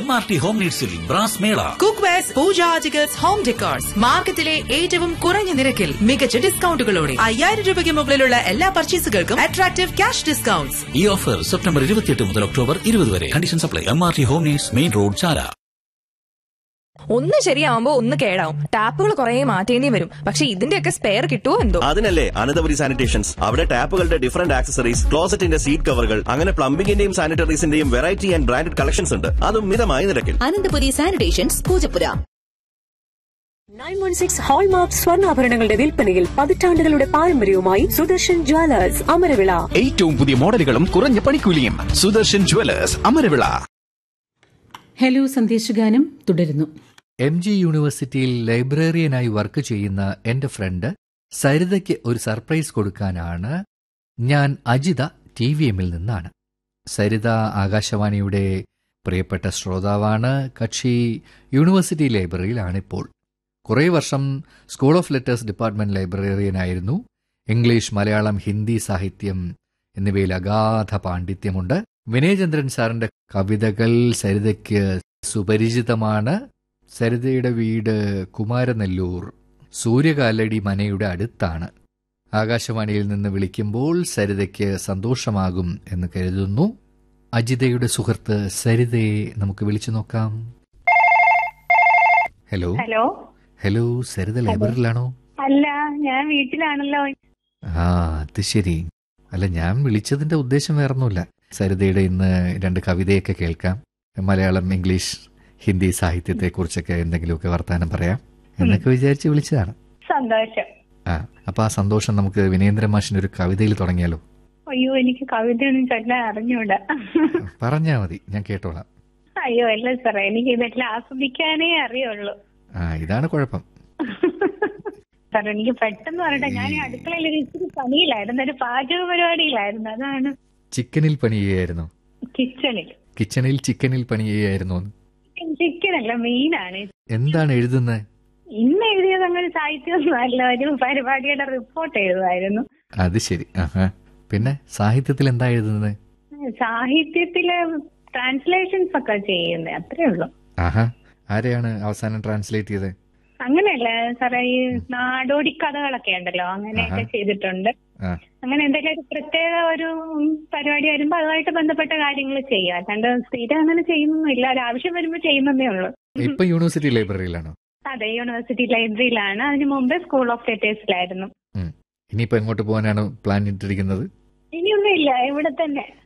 M R T home നീഡ്സിൽ brass മേള cook wares puja articles home decors മാർക്കറ്റിലെ ഏറ്റവും കുറഞ്ഞ നിരക്കിൽ മികച്ച ഡിസ്കൗണ്ടുകളോടെ അയ്യായിരം രൂപയ്ക്ക് മുകളിലുള്ള എല്ലാ പർച്ചേസുകൾക്കും അട്രാക്റ്റീവ് ക്യാഷ് ഡിസ്കൗണ്ട്സ് ഈ ഓഫർ സെപ്റ്റംബർ ഇരുപത്തിയെട്ട് മുതൽ ഒക്ടോബർ ഇരുപത് വരെ condition supply M R T home needs main road Chala ഒന്ന് ശരിയാവുമ്പോ ഒന്ന് കേടാവും ടാപ്പുകൾ കുറെ മാറ്റേണ്ടി വരും പക്ഷെ ഇതിന്റെയൊക്കെ സ്പെയർ കിട്ടുമോ എന്തോ അതിനല്ലേ അനന്തപുരി സാനിറ്റേഷൻസ് അവിടെ ടാപ്പുകളുടെ ഡിഫറന്റ് ആക്സസറീസ് ക്ലോസറ്റിന്റെ സീറ്റ് കവറുകൾ അങ്ങനെ പ്ലംബിംഗിന്റെയും സാനിറ്ററീസിന്റെയും വെറൈറ്റി ആൻഡ് ബ്രാൻഡഡ് കളക്ഷൻസ് ഉണ്ട് അതും മിതമായ നിരക്കിൽ Ananthapuri sanitations Poojappura nine one six hallmark സ്വർണ്ണാഭരണങ്ങളുടെ വിൽപ്പനയിൽ പതിറ്റാണ്ടുകളുടെ പാരമ്പര്യവുമായി സുദർശൻ ജ്വല്ലേഴ്സ് അമരവിള ഏറ്റവും പുതിയ മോഡലുകളും കുറഞ്ഞ പണിക്കൂലിയും സുദർശൻ ജുവലേഴ്സ് അമരവിള ഹലോ സന്ദേശഗാനം തുടരുന്നു എം ജി യൂണിവേഴ്സിറ്റിയിൽ ലൈബ്രറിയനായി വർക്ക് ചെയ്യുന്ന എന്റെ ഫ്രണ്ട് സരിതയ്ക്ക് ഒരു സർപ്രൈസ് കൊടുക്കാനാണ് ഞാൻ അജിത ടി വി എമ്മിൽ നിന്നാണ് സരിത ആകാശവാണിയുടെ പ്രിയപ്പെട്ട ശ്രോതാവാണ് കക്ഷി യൂണിവേഴ്സിറ്റി ലൈബ്രറിയിലാണിപ്പോൾ കുറേ വർഷം സ്കൂൾ ഓഫ് ലെറ്റേഴ്സ് ഡിപ്പാർട്ട്മെന്റ് ലൈബ്രറിയനായിരുന്നു ഇംഗ്ലീഷ് മലയാളം ഹിന്ദി സാഹിത്യം എന്നിവയിൽ അഗാധ പാണ്ഡിത്യമുണ്ട് വിനയചന്ദ്രൻ സാറിന്റെ കവിതകൾ സരിതയ്ക്ക് സുപരിചിതമാണ് സരിതയുടെ വീട് കുമാരനെല്ലൂർ സൂര്യകാലടി മനയുടെ അടുത്താണ് ആകാശവാണിയിൽ നിന്ന് വിളിക്കുമ്പോൾ സരിതയ്ക്ക് സന്തോഷമാകും എന്ന് കരുതുന്നു അജിതയുടെ സുഹൃത്ത് സരിതയെ നമുക്ക് വിളിച്ചു നോക്കാം ഹലോ ഹലോ ഹലോ സരിത ലൈബ്രറിയിലാണോ അല്ല ഞാൻ വീട്ടിലാണല്ലോ ആ അത് ശരി അല്ല ഞാൻ വിളിച്ചതിന്റെ ഉദ്ദേശം വേറൊന്നുമില്ല സരിതയുടെ ഇന്ന് രണ്ട് കവിതയൊക്കെ കേൾക്കാം മലയാളം ഇംഗ്ലീഷ് ഹിന്ദി സാഹിത്യത്തെക്കുറിച്ചൊക്കെ എന്തെങ്കിലുമൊക്കെ വർത്താനം പറയാം എന്നൊക്കെ വിചാരിച്ച് വിളിച്ചതാണ് സന്തോഷം ആ അപ്പൊ ആ സന്തോഷം നമുക്ക് വിനേന്ദ്ര മാഷിന്റെ ഒരു കവിതയിൽ തുടങ്ങിയാലോ അയ്യോ എനിക്ക് കവിതയൊന്നും ചൊല്ലാൻ അറിഞ്ഞൂടാ പറഞ്ഞാ മതി ഞാൻ കേട്ടോളാം അയ്യോ അല്ല സാറേ എനിക്ക് ഇതെല്ലാം ആസ്വദിക്കാനേ അറിയുള്ളൂ ആ ഇതാണ് കുഴപ്പം സാർ എനിക്ക് പെട്ടെന്ന് പറയട്ടെ ഞാൻ ഈ അടുക്കളയിൽ ഒരു ഇച്ചിരി പണിയിലായിരുന്നു ഒരു പാചക പരിപാടിയിലായിരുന്നു അതാണ് ചിക്കനിൽ പണി ചെയ്യായിരുന്നു കിച്ചണിൽ കിച്ചണിൽ ചിക്കനിൽ പണി ചെയ്യായിരുന്നു ചിക്കനല്ല മീനാണ് എന്താണ് എഴുതുന്നത് ഇന്ന് എഴുതിയത് അങ്ങനെ സാഹിത്യമൊന്നും അല്ല ഒരു പരിപാടിയുടെ റിപ്പോർട്ട് എഴുതുമായിരുന്നു അത് ശരി ആഹാ പിന്നെ സാഹിത്യത്തിൽ എന്താ എഴുതുന്നത് സാഹിത്യത്തില് ട്രാൻസ്ലേഷൻസ് ഒക്കെ ചെയ്യുന്നത് അത്രേ ഉള്ളൂ ആഹാ ആരെയാണ് അവസാനം ട്രാൻസ്ലേറ്റ് ചെയ്തത് അങ്ങനെയല്ല സാറേ ഈ നാടോടി കഥകളൊക്കെ ഉണ്ടല്ലോ അങ്ങനെയൊക്കെ ആഹാ. ചെയ്തിട്ടുണ്ട് ആ അങ്ങനെ എന്തെങ്കിലും ഒരു പ്രത്യേക ഒരു ഉം, പരിപാടി വരുമ്പോ അതുമായിട്ട് ബന്ധപ്പെട്ട കാര്യങ്ങൾ ചെയ്യുക അല്ലാണ്ട് സ്ഥിരം അങ്ങനെ ചെയ്യുന്നൊന്നുമില്ല ഒരു ആവശ്യം വരുമ്പോ ചെയ്യുന്നതേ ഉള്ളൂ ഇപ്പൊ യൂണിവേഴ്സിറ്റി ലൈബ്രറിയിലാണോ അതെ യൂണിവേഴ്സിറ്റി ലൈബ്രറിയിലാണ് അതിന് മുമ്പ് സ്കൂൾ ഓഫ് ലെറ്റേഴ്സിലായിരുന്നു ഉം. ഇനിയിപ്പോ എങ്ങോട്ട് പോകാനാണ് പ്ലാൻ ഇട്ടിരിക്കുന്നത് ഇനിയൊന്നും ഇല്ല ഇവിടെ തന്നെ